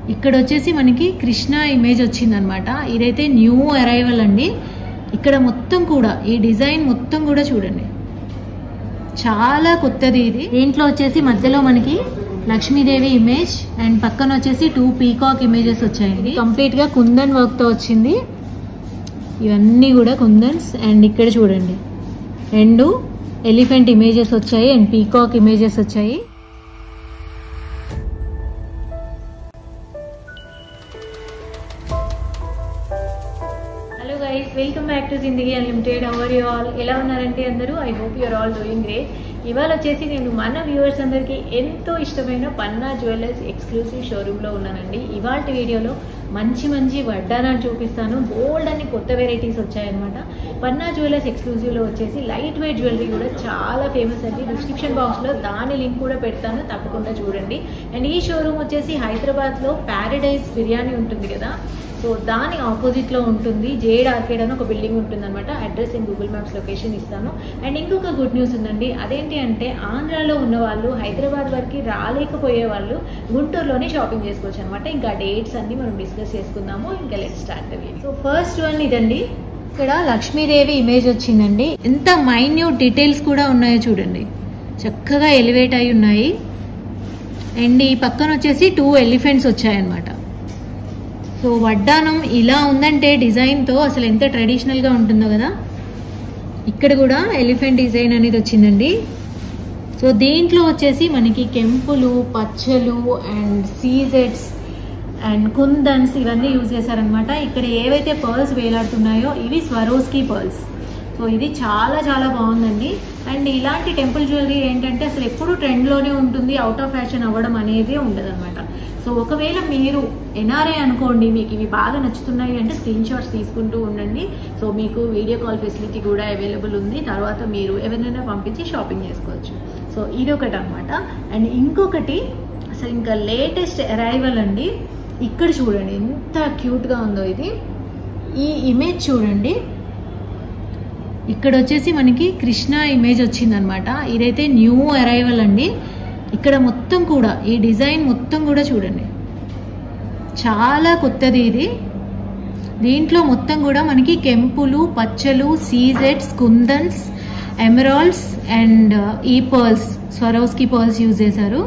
ఇక్కడ వచ్చేసి మనకి కృష్ణ ఇమేజ్ వచ్చిందనమాట ఇదైతే న్యూ అరైవల్ అండి ఇక్కడ మొత్తం కూడా ఈ డిజైన్ మొత్తం కూడా చూడండి చాలా కొత్తది ఇది దీంట్లో వచ్చేసి మధ్యలో మనకి లక్ష్మీదేవి ఇమేజ్ అండ్ పక్కన వచ్చేసి టూ పీకాక్ ఇమేజెస్ వచ్చాయి ఇది కంప్లీట్ గా కుందన్ వర్క్ తో వచ్చింది ఇవన్నీ కూడా కుందన్స్ అండ్ ఇక్కడ చూడండి రెండు ఎలిఫెంట్ ఇమేజెస్ వచ్చాయి అండ్ పీకాక్ ఇమేజెస్ వచ్చాయి hello guys welcome back to Zindagi unlimited our you all ఎలా ఉన్నారంటే అందరూ I hope you're all doing great ఇవాళ వచ్చేసి నేను మన వ్యూవర్స్ అందరికీ ఎంతో ఇష్టమైన పన్నా జ్యువెలర్స్ ఎక్స్క్లూసివ్ షోరూంలో ఉన్నానండి ఇవాళ వీడియోలో మంచి మంచి వడ్డానాలు చూపిస్తాను బోల్డ్ అని కొత్త వెరైటీస్ వచ్చాయన్నమాట పన్నా జ్యువెలర్స్ ఎక్స్క్లూజివ్లో వచ్చేసి లైట్ వెయిట్ జ్యువెలరీ కూడా చాలా ఫేమస్ అండి డిస్క్రిప్షన్ బాక్స్లో దాని లింక్ కూడా పెడతాను తప్పకుండా చూడండి అండ్ ఈ షోరూమ్ వచ్చేసి హైదరాబాద్లో ప్యారడైజ్ బిర్యానీ ఉంటుంది కదా సో దాని ఆపోజిట్లో ఉంటుంది జేడ్ ఆర్కేడ్ అని ఒక బిల్డింగ్ ఉంటుంది అనమాట అడ్రస్ నేను గూగుల్ మ్యాప్స్ లొకేషన్ ఇస్తాను అండ్ ఇంకొక గుడ్ న్యూస్ ఉందండి అదేంటి అంటే ఆంధ్రాలో ఉన్న వాళ్ళు హైదరాబాద్ వరకు రాలేకపోయే వాళ్ళు గుంటూరులోనే షాపింగ్ చేసుకోవచ్చు అనమాట ఇంకా డేట్స్ అన్ని మనం డిస్కస్ చేసుకుందాము ఇంకా let start so first one ఇదండి ఇక్కడ లక్ష్మీదేవి ఇమేజ్ వచ్చిందండి ఎంత మైన్యూట్ డీటెయిల్స్ కూడా ఉన్నాయో చూడండి చక్కగా ఎలివేట్ అయి ఉన్నాయి అండ్ ఈ పక్కన వచ్చేసి టూ ఎలిఫెంట్స్ వచ్చాయన్నమాట సో వడ్డానం ఇలా ఉందంటే డిజైన్తో అసలు ఎంత ట్రెడిషనల్గా ఉంటుందో కదా ఇక్కడ కూడా ఎలిఫెంట్ డిజైన్ అనేది వచ్చిందండి సో దీంట్లో వచ్చేసి మనకి కెంపులు పచ్చలు అండ్ సీజెట్స్ అండ్ కుందన్స్ ఇవన్నీ యూజ్ చేశారనమాట ఇక్కడ ఏవైతే పర్ల్స్ వేలాడుతున్నాయో ఇవి స్వరోస్కి పర్ల్స్ సో ఇది చాలా చాలా బాగుందండి అండ్ ఇలాంటి టెంపుల్ జ్యువెలరీ ఏంటంటే అసలు ఎప్పుడు ట్రెండ్లోనే ఉంటుంది అవుట్ ఆఫ్ ఫ్యాషన్ అవ్వడం అనేది ఉండదన్నమాట సో ఒకవేళ మీరు ఎన్ఆర్ఐ అనుకోండి మీకు ఇవి బాగా నచ్చుతున్నాయి అంటే స్క్రీన్ షాట్స్ తీసుకుంటూ ఉండండి సో మీకు వీడియో కాల్ ఫెసిలిటీ కూడా అవైలబుల్ ఉంది తర్వాత మీరు ఎవరినైనా పంపించి షాపింగ్ చేసుకోవచ్చు సో ఇది ఒకటి అనమాట అండ్ ఇంకొకటి అసలు ఇంకా లేటెస్ట్ అరైవల్ అండి ఇక్కడ చూడండి ఎంత క్యూట్గా ఉందో ఇది ఈ ఇమేజ్ చూడండి ఇక్కడ వచ్చేసి మనకి కృష్ణ ఇమేజ్ వచ్చిందనమాట ఇదైతే న్యూ అరైవల్ అండి ఇక్కడ మొత్తం కూడా ఈ డిజైన్ మొత్తం కూడా చూడండి చాలా కొత్తది ఇది దీంట్లో మొత్తం కూడా మనకి కెంపులు పచ్చలు సీజెట్స్ కుందన్స్ ఎమరాల్డ్స్ అండ్ ఈ పర్ల్స్ స్వరోస్కి పర్ల్స్ యూజ్ చేశారు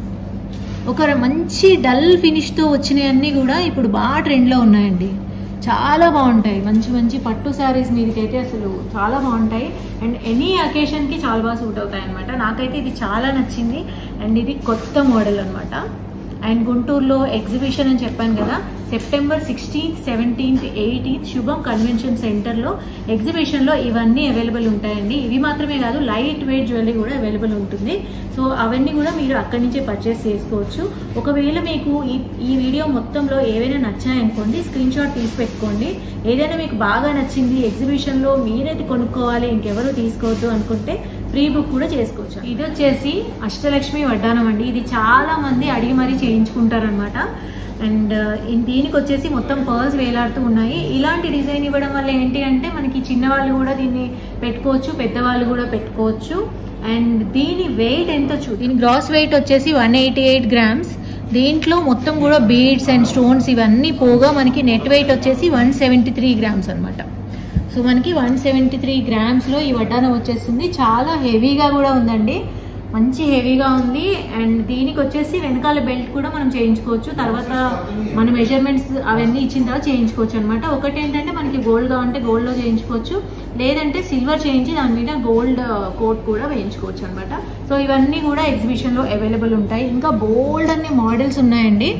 ఒక మంచి డల్ ఫినిష్తో వచ్చినవన్నీ కూడా ఇప్పుడు బాగా ట్రెండ్లో ఉన్నాయండి చాలా బాగుంటాయి మంచి మంచి పట్టు శారీస్ మీదకైతే అసలు చాలా బాగుంటాయి అండ్ ఎనీ అకేషన్కి చాలా బాగా సూట్ అవుతాయి అనమాట నాకైతే ఇది చాలా నచ్చింది అండ్ ఇది కొత్త మోడల్ అనమాట అండ్ గుంటూరులో ఎగ్జిబిషన్ అని చెప్పాను కదా September sixteenth seventeenth eighteenth Shubham convention సెంటర్లో ఎగ్జిబిషన్లో ఇవన్నీ అవైలబుల్ ఉంటాయండి ఇవి మాత్రమే కాదు లైట్ వెయిట్ జ్యువెలరీ కూడా అవైలబుల్ ఉంటుంది సో అవన్నీ కూడా మీరు అక్కడి నుంచే పర్చేస్ చేసుకోవచ్చు ఒకవేళ మీకు ఈ ఈ వీడియో మొత్తంలో ఏవైనా నచ్చాయనుకోండి స్క్రీన్ షాట్ తీసి పెట్టుకోండి ఏదైనా మీకు బాగా నచ్చింది ఎగ్జిబిషన్లో మీరైతే కొనుక్కోవాలి ఇంకెవరు తీసుకోవద్దు అనుకుంటే ప్రీ బుక్ కూడా చేసుకోవచ్చు ఇది వచ్చేసి అష్టలక్ష్మి వడ్డానం అండి ఇది చాలా మంది అడిగి మరీ చేయించుకుంటారనమాట అండ్ దీనికి వచ్చేసి మొత్తం పర్ల్స్ వేలాడుతూ ఉన్నాయి ఇలాంటి డిజైన్ ఇవ్వడం వల్ల ఏంటి అంటే మనకి చిన్నవాళ్ళు కూడా దీన్ని పెట్టుకోవచ్చు పెద్దవాళ్ళు కూడా పెట్టుకోవచ్చు అండ్ దీని వెయిట్ ఎంత చూ దీని గ్రాస్ వెయిట్ వచ్చేసి వన్ ఎయిటీ ఎయిట్ గ్రామ్స్ దీంట్లో మొత్తం కూడా బీడ్స్ అండ్ స్టోన్స్ ఇవన్నీ పోగా మనకి నెట్ వెయిట్ వచ్చేసి వన్ సెవెంటీ త్రీ గ్రామ్స్ అనమాట సో మనకి వన్ సెవెంటీ త్రీ గ్రామ్స్లో ఈ వడ్డానం వచ్చేస్తుంది చాలా హెవీగా కూడా ఉందండి మంచి హెవీగా ఉంది అండ్ దీనికి వచ్చేసి వెనకాల బెల్ట్ కూడా మనం చేయించుకోవచ్చు తర్వాత మన మెజర్మెంట్స్ అవన్నీ ఇచ్చిన తర్వాత చేయించుకోవచ్చు అనమాట ఒకటి ఏంటంటే మనకి గోల్డ్గా ఉంటే గోల్డ్లో చేయించుకోవచ్చు లేదంటే సిల్వర్ చేయించి దాని మీద గోల్డ్ కోట్ కూడా వేయించుకోవచ్చు అనమాట సో ఇవన్నీ కూడా ఎగ్జిబిషన్లో అవైలబుల్ ఉంటాయి ఇంకా బోల్డ్ అనే మోడల్స్ ఉన్నాయండి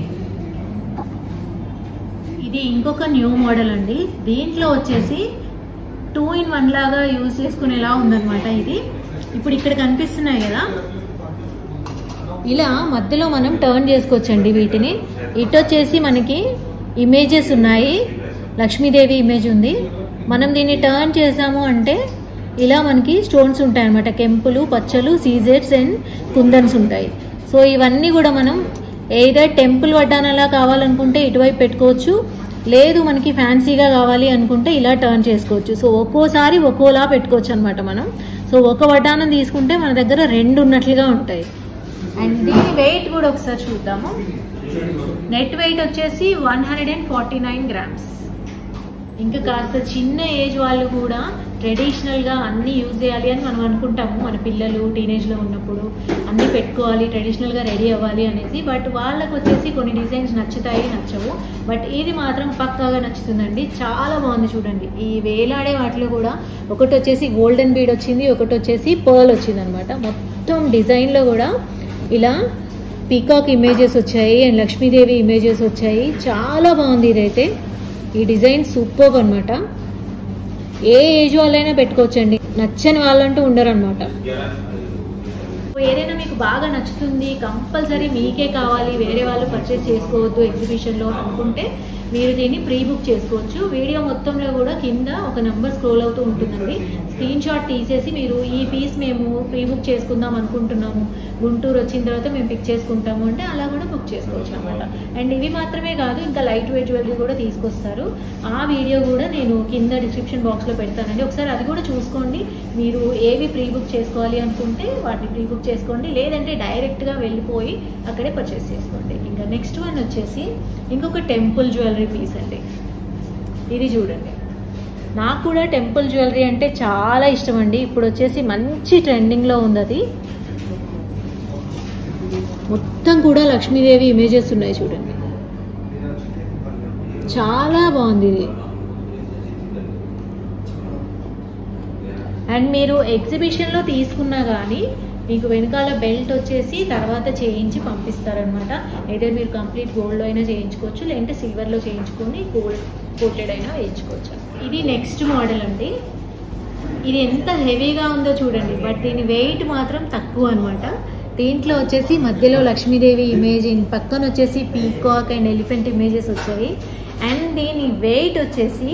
ఇది ఇంకొక న్యూ మోడల్ అండి దీంట్లో వచ్చేసి టూ ఇన్ వన్ లాగా యూజ్ చేసుకునేలా ఉందన్నమాట ఇది ఇప్పుడు ఇక్కడ కనిపిస్తున్నాయి కదా ఇలా మధ్యలో మనం టర్న్ చేసుకోవచ్చండి వీటిని ఇటు వచ్చేసి మనకి ఇమేజెస్ ఉన్నాయి లక్ష్మీదేవి ఇమేజ్ ఉంది మనం దీన్ని టర్న్ చేసాము అంటే ఇలా మనకి స్టోన్స్ ఉంటాయి అనమాట కెంపులు పచ్చలు సీజెట్స్ అండ్ కుందన్స్ ఉంటాయి సో ఇవన్నీ కూడా మనం ఏదర్ టెంపుల్ వడ్డానలా కావాలనుకుంటే ఇటువైపు పెట్టుకోవచ్చు లేదు మనకి ఫ్యాన్సీగా కావాలి అనుకుంటే ఇలా టర్న్ చేసుకోవచ్చు సో ఒక్కోసారి ఒక్కోలా పెట్టుకోవచ్చు అనమాట మనం సో ఒక వడ్డానం తీసుకుంటే మన దగ్గర రెండు ఉన్నట్లుగా ఉంటాయి అండ్ దీని వెయిట్ కూడా ఒకసారి చూద్దాము నెట్ వెయిట్ వచ్చేసి one hundred and forty nine grams ఇంకా కాస్త చిన్న ఏజ్ వాళ్ళు కూడా ట్రెడిషనల్గా అన్నీ యూజ్ చేయాలి అని మనం అనుకుంటాము మన పిల్లలు టీనేజ్లో ఉన్నప్పుడు అన్నీ పెట్టుకోవాలి ట్రెడిషనల్గా రెడీ అవ్వాలి అనేసి బట్ వాళ్ళకు వచ్చేసి కొన్ని డిజైన్స్ నచ్చుతాయి నచ్చవు బట్ ఇది మాత్రం పక్కాగా నచ్చుతుందండి చాలా బాగుంది చూడండి ఈ వేలాడే వాటిలో కూడా ఒకటి వచ్చేసి గోల్డెన్ బీడ్ వచ్చింది ఒకటి వచ్చేసి పర్ల్ వచ్చింది అనమాట మొత్తం డిజైన్లో కూడా ఇలా పీకాక్ ఇమేజెస్ వచ్చాయి అండ్ లక్ష్మీదేవి ఇమేజెస్ వచ్చాయి చాలా బాగుంది ఇదైతే ఈ డిజైన్ సూపర్ అనమాట ఏ ఏజ్ వాళ్ళైనా పెట్టుకోవచ్చండి నచ్చని వాళ్ళంటూ ఉండరు అనమాట ఏదైనా మీకు బాగా నచ్చుతుంది కంపల్సరీ మీకే కావాలి వేరే వాళ్ళు పర్చేస్ చేసుకోవద్దు ఎగ్జిబిషన్లో అనుకుంటే మీరు దీన్ని ప్రీ బుక్ చేసుకోవచ్చు వీడియో మొత్తంలో కూడా కింద ఒక నెంబర్ స్క్రోల్ అవుతూ ఉంటుందండి స్క్రీన్ షాట్ తీసేసి మీరు ఈ పీస్ మేము ప్రీ బుక్ చేసుకుందాం అనుకుంటున్నాము గుంటూరు వచ్చిన తర్వాత మేము పిక్ చేసుకుంటాము అంటే అలా కూడా బుక్ చేసుకోవచ్చు అనమాట అండ్ ఇవి మాత్రమే కాదు ఇంకా లైట్ వెయిట్ జ్యువెలరీ కూడా తీసుకొస్తారు ఆ వీడియో కూడా నేను కింద డిస్క్రిప్షన్ బాక్స్లో పెడతానండి ఒకసారి అది కూడా చూసుకోండి మీరు ఏవి ప్రీ బుక్ చేసుకోవాలి అనుకుంటే వాటిని ప్రీ బుక్ చేసుకోండి లేదంటే డైరెక్ట్గా వెళ్ళిపోయి అక్కడే పర్చేస్ చేసుకోండి ఇంకా నెక్స్ట్ వన్ వచ్చేసి ఇంకొక టెంపుల్ జ్యువెలరీ పీస్ అండి ఇది చూడండి నాకు కూడా టెంపుల్ జ్యువెలరీ అంటే చాలా ఇష్టం అండి ఇప్పుడు వచ్చేసి మంచి ట్రెండింగ్లో ఉంది అది మొత్తం కూడా లక్ష్మీదేవి ఇమేజెస్ ఉన్నాయి చూడండి చాలా బాగుంది ఇది అండ్ మీరు ఎగ్జిబిషన్లో తీసుకున్నా కానీ మీకు వెనకాల బెల్ట్ వచ్చేసి తర్వాత చేయించి పంపిస్తారనమాట అయితే మీరు కంప్లీట్ గోల్డ్లో అయినా చేయించుకోవచ్చు లేదంటే సిల్వర్లో చేయించుకొని గోల్డ్ కోటెడ్ అయినా వేయించుకోవచ్చు ఇది నెక్స్ట్ మోడల్ అండి ఇది ఎంత హెవీగా ఉందో చూడండి బట్ దీని వెయిట్ మాత్రం తక్కువ అనమాట దీంట్లో వచ్చేసి మధ్యలో లక్ష్మీదేవి ఇమేజ్ పక్కన వచ్చేసి పీకాక్ అండ్ ఎలిఫెంట్ ఇమేజెస్ వచ్చాయి అండ్ దీని వెయిట్ వచ్చేసి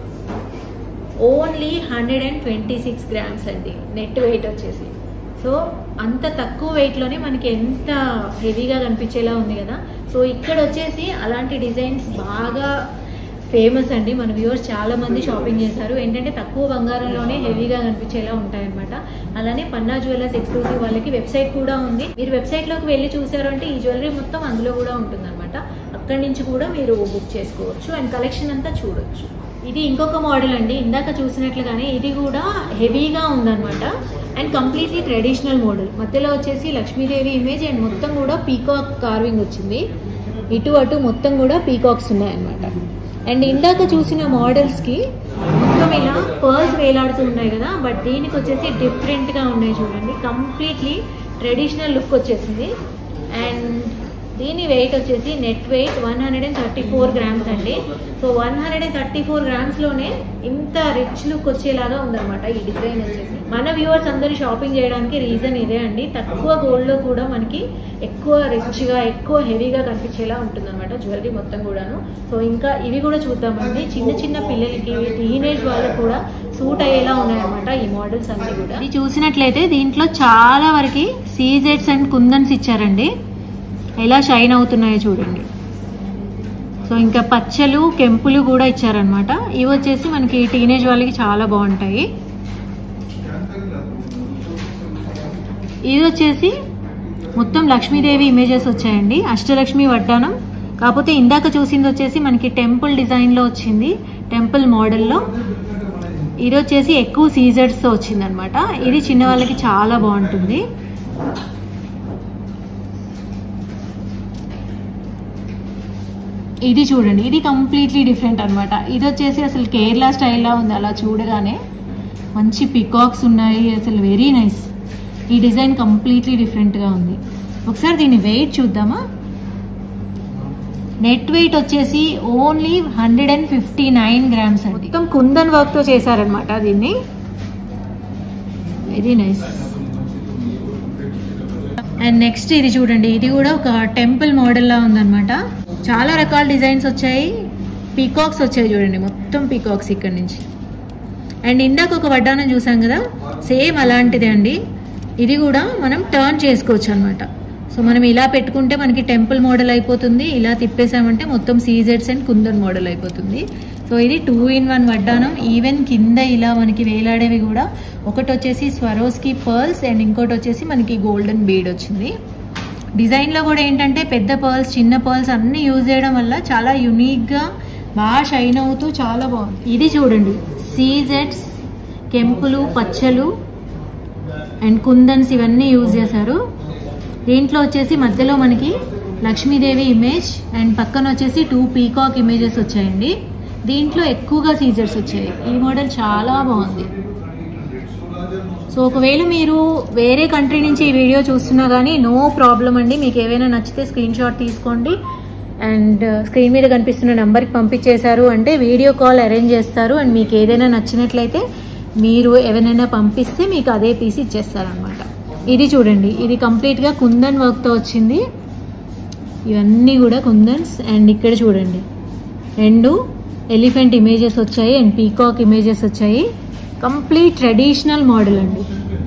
only hundred and twenty six grams అండి నెట్ వెయిట్ వచ్చేసి సో అంత తక్కువ వెయిట్లోనే మనకి ఎంత హెవీగా కనిపించేలా ఉంది కదా సో ఇక్కడ వచ్చేసి అలాంటి డిజైన్స్ బాగా ఫేమస్ అండి మన వ్యూవర్స్ చాలా మంది షాపింగ్ చేశారు ఏంటంటే తక్కువ బంగారంలోనే హెవీగా కనిపించేలా ఉంటాయన్నమాట అలానే పన్నా జ్యువెలర్స్ ఎక్స్క్లూజివ్ వాళ్ళకి వెబ్సైట్ కూడా ఉంది మీరు వెబ్సైట్లోకి వెళ్ళి చూసారు అంటే ఈ జ్యువెలరీ మొత్తం అందులో కూడా ఉంటుందన్నమాట అక్కడి నుంచి కూడా మీరు బుక్ చేసుకోవచ్చు అండ్ కలెక్షన్ అంతా చూడొచ్చు ఇది ఇంకొక మోడల్ అండి ఇందాక చూసినట్లుగానే ఇది కూడా హెవీగా ఉందన్నమాట అండ్ కంప్లీట్లీ ట్రెడిషనల్ మోడల్ మధ్యలో వచ్చేసి లక్ష్మీదేవి ఇమేజ్ అండ్ మొత్తం కూడా పీకాక్ కార్వింగ్ వచ్చింది ఇటు అటు మొత్తం కూడా పీకాక్స్ ఉన్నాయన్నమాట అండ్ ఇందాక చూసిన మోడల్స్కి మొత్తం ఇలా పర్ల్స్ వేలాడుతూ ఉన్నాయి కదా బట్ దీనికి వచ్చేసి డిఫరెంట్గా ఉన్నాయి చూడండి కంప్లీట్లీ ట్రెడిషనల్ లుక్ వచ్చేసింది అండ్ దీని వెయిట్ వచ్చేసి net weight one hundred and thirty four grams అండి so one hundred and thirty four గ్రామ్స్లోనే ఇంత రిచ్ లుక్ వచ్చేలాగా ఉందన్నమాట ఈ డిజైన్ వచ్చేసి మన వ్యూవర్స్ అందరూ షాపింగ్ చేయడానికి రీజన్ ఇదే అండి తక్కువ గోల్డ్లో కూడా మనకి ఎక్కువ రిచ్గా ఎక్కువ హెవీగా కనిపించేలా ఉంటుందన్నమాట జ్యువెలరీ మొత్తం కూడాను సో ఇంకా ఇవి కూడా చూద్దామండి చిన్న చిన్న పిల్లలకి టీనేజ్ వాళ్ళకి కూడా సూట్ అయ్యేలా ఉన్నాయన్నమాట ఈ మోడల్స్ అన్ని కూడా ఇది చూసినట్లయితే దీంట్లో చాలా వరకు సీజెట్స్ అండ్ కుందన్స్ ఇచ్చారండి ఎలా షైన్ అవుతున్నాయో చూడండి సో ఇంకా పచ్చలు కెంపులు కూడా ఇచ్చారనమాట ఇవి వచ్చేసి మనకి టీనేజ్ వాళ్ళకి చాలా బాగుంటాయి ఇది వచ్చేసి మొత్తం లక్ష్మీదేవి ఇమేజెస్ వచ్చాయండి అష్టలక్ష్మి వడ్డానం కాకపోతే ఇందాక చూసింది వచ్చేసి మనకి టెంపుల్ డిజైన్లో వచ్చింది టెంపుల్ మోడల్లో ఇది వచ్చేసి ఎక్కువ సీజర్స్తో వచ్చింది అనమాట ఇది చిన్న వాళ్ళకి చాలా బాగుంటుంది ఇది చూడండి ఇది కంప్లీట్లీ డిఫరెంట్ అనమాట ఇది వచ్చేసి అసలు కేరళ స్టైల్లో ఉంది అలా చూడగానే మంచి పికాక్స్ ఉన్నాయి అసలు వెరీ నైస్ ఈ డిజైన్ కంప్లీట్లీ డిఫరెంట్గా ఉంది ఒకసారి దీని వెయిట్ చూద్దామా నెట్ వెయిట్ వచ్చేసి only hundred and fifty nine grams అండి మొత్తం కుందన్ వర్క్తో చేశారనమాట దీన్ని వెరీ నైస్ అండ్ నెక్స్ట్ ఇది చూడండి ఇది కూడా ఒక టెంపుల్ మోడల్లా ఉందన్నమాట చాలా రకాల డిజైన్స్ వచ్చాయి పీకాక్స్ వచ్చాయి చూడండి మొత్తం పీకాక్స్ ఇక్కడ నుంచి అండ్ ఇందాక ఒక వడ్డానం చూసాం కదా సేమ్ అలాంటిదే అండి ఇది కూడా మనం టర్న్ చేసుకోవచ్చు అనమాట సో మనం ఇలా పెట్టుకుంటే మనకి టెంపుల్ మోడల్ అయిపోతుంది ఇలా తిప్పేసామంటే మొత్తం సీజెడ్స్ అండ్ కుందన్ మోడల్ అయిపోతుంది సో ఇది టూ ఇన్ వన్ వడ్డానం ఈవెన్ కింద ఇలా మనకి వేలాడేవి కూడా ఒకటి వచ్చేసి స్వరోస్కి పర్ల్స్ అండ్ ఇంకోటి వచ్చేసి మనకి గోల్డెన్ బీడ్ వచ్చింది డిజైన్లో కూడా ఏంటంటే పెద్ద పర్ల్స్ చిన్న పర్ల్స్ అన్నీ యూజ్ చేయడం వల్ల చాలా యునిక్గా బాగా షైన్ అవుతూ చాలా బాగుంది ఇది చూడండి సీజెట్స్ కెంపులు పచ్చలు అండ్ కుందన్స్ ఇవన్నీ యూజ్ చేశారు దీంట్లో వచ్చేసి మధ్యలో మనకి లక్ష్మీదేవి ఇమేజ్ అండ్ పక్కన వచ్చేసి టూ పీకాక్ ఇమేజెస్ వచ్చాయండి దీంట్లో ఎక్కువగా సీజర్స్ వచ్చాయి ఈ మోడల్ చాలా బాగుంది సో ఒకవేళ మీరు వేరే కంట్రీ నుంచి ఈ వీడియో చూస్తున్నా కానీ నో ప్రాబ్లం అండి మీకు ఏవైనా నచ్చితే స్క్రీన్ షాట్ తీసుకోండి అండ్ స్క్రీన్ మీద కనిపిస్తున్న నెంబర్కి పంపించేశారు అంటే వీడియో కాల్ అరేంజ్ చేస్తారు అండ్ మీకు ఏదైనా నచ్చినట్లయితే మీరు ఎవరైనా పంపిస్తే మీకు అదే పీస్ ఇచ్చేస్తారనమాట ఇది చూడండి ఇది కంప్లీట్గా కుందన్ వర్క్తో వచ్చింది ఇవన్నీ కూడా కుందన్స్ అండ్ ఇక్కడ చూడండి రెండు ఎలిఫెంట్ ఇమేజెస్ వచ్చాయి అండ్ పీకాక్ ఇమేజెస్ వచ్చాయి కంప్లీట్ ట్రెడిషనల్ మోడల్ అండి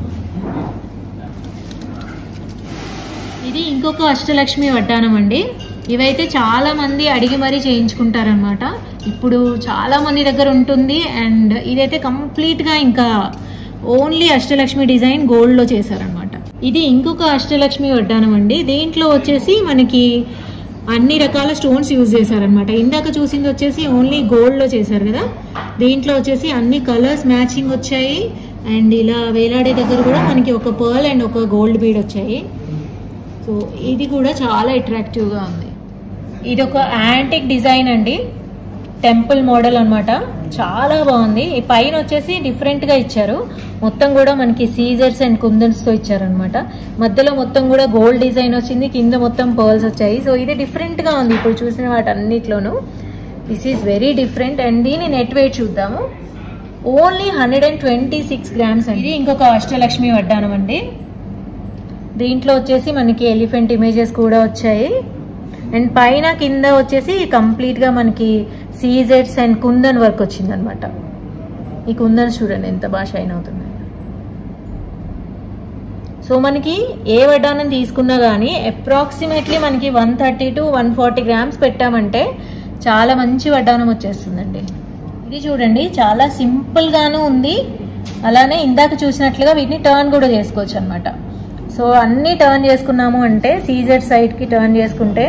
ఇది ఇంకొక అష్టలక్ష్మి వడ్డానం అండి ఇవైతే చాలా మంది అడిగి మరీ చేయించుకుంటారనమాట ఇప్పుడు చాలా మంది దగ్గర ఉంటుంది అండ్ ఇదైతే కంప్లీట్గా ఇంకా ఓన్లీ అష్టలక్ష్మి డిజైన్ గోల్డ్లో చేశారనమాట ఇది ఇంకొక అష్టలక్ష్మి వడ్డానం అండి దీంట్లో వచ్చేసి మనకి అన్ని రకాల స్టోన్స్ యూజ్ చేశారనమాట ఇందాక చూసింది వచ్చేసి ఓన్లీ గోల్డ్లో చేశారు కదా దీంట్లో వచ్చేసి అన్ని కలర్స్ మ్యాచింగ్ వచ్చాయి అండ్ ఇలా వేలాడే దగ్గర కూడా మనకి ఒక పర్ల్ అండ్ ఒక గోల్డ్ బీడ్ వచ్చాయి సో ఇది కూడా చాలా అట్రాక్టివ్గా ఉంది ఇది ఒక యాంటిక్ డిజైన్ అండి టెంపుల్ మోడల్ అన్నమాట చాలా బాగుంది ఈ పైన వచ్చేసి డిఫరెంట్గా ఇచ్చారు మొత్తం కూడా మనకి సీజర్స్ అండ్ కుందన్స్తో ఇచ్చారనమాట మధ్యలో మొత్తం కూడా గోల్డ్ డిజైన్ వచ్చింది కింద మొత్తం పర్ల్స్ వచ్చాయి సో ఇది డిఫరెంట్గా ఉంది ఇప్పుడు చూసిన వాటన్నిటిలోనూ this is very different and దీని నెట్ వెయిట్ చూద్దాము only hundred and twenty six grams అండి ఇంకొక అష్టలక్ష్మి వడ్డానం అండి దీంట్లో వచ్చేసి మనకి ఎలిఫెంట్ ఇమేజెస్ కూడా వచ్చాయి అండ్ పైన కింద వచ్చేసి కంప్లీట్గా మనకి సీజెట్స్ అండ్ కుందన్ వర్క్ వచ్చిందనమాట ఈ కుందన్ చూడండి ఎంత బాగా షైన్ అవుతుంది సో మనకి ఏ వడ్డానం తీసుకున్నా కానీ అప్రాక్సిమేట్లీ మనకి one thirty to one forty grams పెట్టామంటే చాలా మంచి వడ్డానం వచ్చేస్తుందండి ఇది చూడండి చాలా సింపుల్గాను ఉంది అలానే ఇందాక చూసినట్లుగా వీటిని టర్న్ కూడా చేసుకోవచ్చు అనమాట సో అన్ని టర్న్ చేసుకున్నాము అంటే సీజర్ సైడ్కి టర్న్ చేసుకుంటే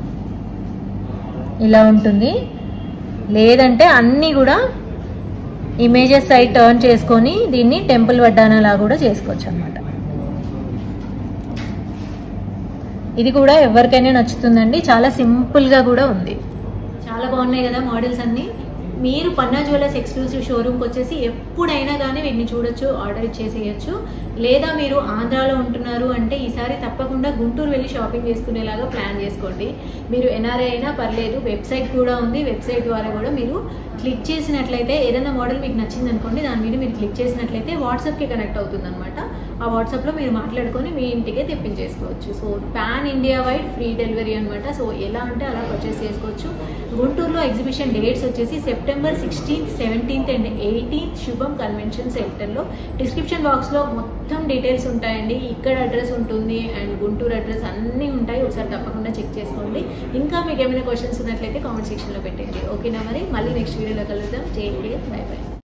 ఇలా ఉంటుంది లేదంటే అన్నీ కూడా ఇమేజెస్ సైడ్ టర్న్ చేసుకొని దీన్ని టెంపుల్ వడ్డానలా కూడా చేసుకోవచ్చు అనమాట ఇది కూడా ఎవరికైనా నచ్చుతుందండి చాలా సింపుల్గా కూడా ఉంది చాలా బాగున్నాయి కదా మోడల్స్ అన్నీ మీరు పన్నా జ్యువెలర్స్ ఎక్స్క్లూసివ్ షోరూమ్కి వచ్చేసి ఎప్పుడైనా కానీ వీటిని చూడొచ్చు ఆర్డర్ ఇచ్చేసేయచ్చు లేదా మీరు ఆంధ్రాలో ఉంటున్నారు అంటే ఈసారి తప్పకుండా గుంటూరు వెళ్ళి షాపింగ్ చేసుకునేలాగా ప్లాన్ చేసుకోండి మీరు ఎన్ఆర్ఐ అయినా పర్లేదు వెబ్సైట్ కూడా ఉంది వెబ్సైట్ ద్వారా కూడా మీరు క్లిక్ చేసినట్లయితే ఏదైనా మోడల్ మీకు నచ్చింది అనుకోండి దాని మీద మీరు క్లిక్ చేసినట్లయితే వాట్సాప్కి కనెక్ట్ అవుతుంది అనమాట ఆ వాట్సాప్లో మీరు మాట్లాడుకొని మీ ఇంటికే తెప్పించేసుకోవచ్చు so pan India wide free delivery అనమాట సో ఎలా అంటే అలా పర్చేస్ చేసుకోవచ్చు గుంటూరులో ఎగ్జిబిషన్ డేట్స్ వచ్చేసి September sixteenth seventeenth and eighteenth Shubham convention సెంటర్లో డిస్క్రిప్షన్ బాక్స్లో మొత్తం డీటెయిల్స్ ఉంటాయండి ఇక్కడ అడ్రస్ ఉంటుంది అండ్ గుంటూరు అడ్రస్ అన్నీ ఉంటాయి ఒకసారి తప్పకుండా చెక్ చేసుకోండి ఇంకా మీకు ఏమైనా క్వశ్చన్స్ ఉన్నట్లయితే కామెంట్ సెక్షన్లో పెట్టండి ఓకేనా మరి మళ్ళీ నెక్స్ట్ వీడియోలో కలుద్దాం టేక్ కేర్ బై బై